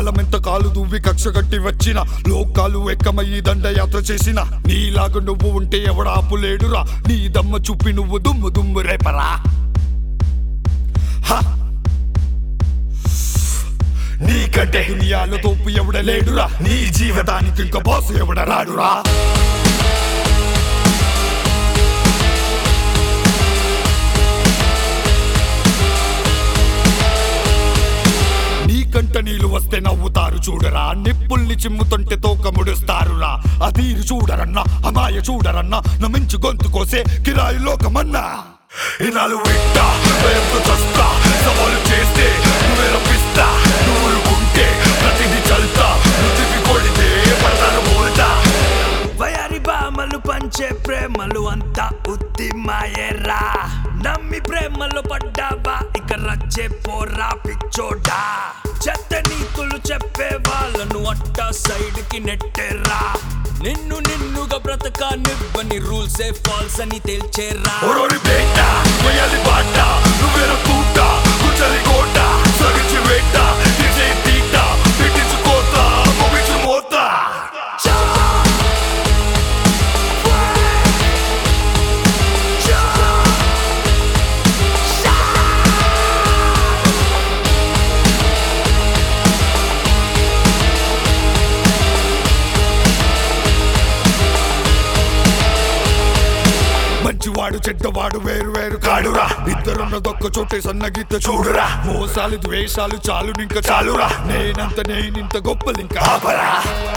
కాలమెంత కాలు దువ్వి కక్ష కట్టి వచ్చిన లోకాలు ఎక్కమయ్యి దండయాత్ర చేసిన నీలాగా నువ్వు ఉంటే ఎవడాపులేడురా నీ దమ్మ చూపి నువ్వు దుమ్ము దుమ్ము రేపరా హ! నీకంటే దునియాలో తోపు ఎవడ లేడురా నీ జీవితానికి ఇంకా బాసు ఎవడ రాడురా నీకంట నీళ్ళు వస్తే నవ్వుతారు చూడరా నిప్పుల్ని చిమ్ముతుంటే తోక ముడుస్తారురా అదీరు చూడరన్నా అమాయ చూడరన్నా నమించు గొంతు కోసే కిరాయి లోకమన్నా ఇనాలు వింటా భయంతో చస్తా సవాలు చేస్తే నువ్వే రప్పిస్తా నువ్వు ఉంటే ప్రతిదీ చల్తా నువ్వు కొడితే పడతాను బోల్తా వయారి బామలు పంచే ప్రేమలు అంతా ఉత్తి మాయేరా నమ్మి ప్రేమలో పడ్డావా ఇక రచ్చే పోరా పిచ్చోడా చెత్త నీతులు చెప్పే వాళ్ళను అట్ట సైడ్ కి నెట్టేరా నిన్ను నిన్నుగా బ్రతకానివ్వని రూల్సే ఫాల్స్ అని తేల్చేరా ఓరోరి బేట వేయాలి బాట నువ్వేర తూట కుచలి కోట సరిచి వేట తీసే తీట పెట్టించు కోత ముగించు మోత మంచివాడు చెడ్డవాడు వేరు వేరు కాడురా ఇద్దరున్న దొక్క చోటే సన్నగీత చూడురా మోసాలు ద్వేషాలు చాలు ఇంక చాలురా నేనంత నేనింత గొప్పలింక ఆపరా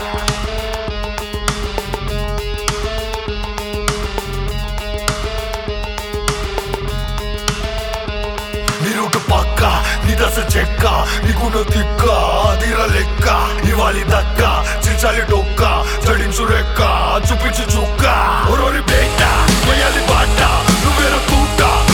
నిరుట పక్క నిదస చెక్క నిగుణ తిక్క అదిర లెక్క ఇవాలి దక్క చిచాలి డొక్క జడించు రెక్క చూపించు చుక్క ఒరోరి బేట వేయాలి బాట నువ్వేర తూట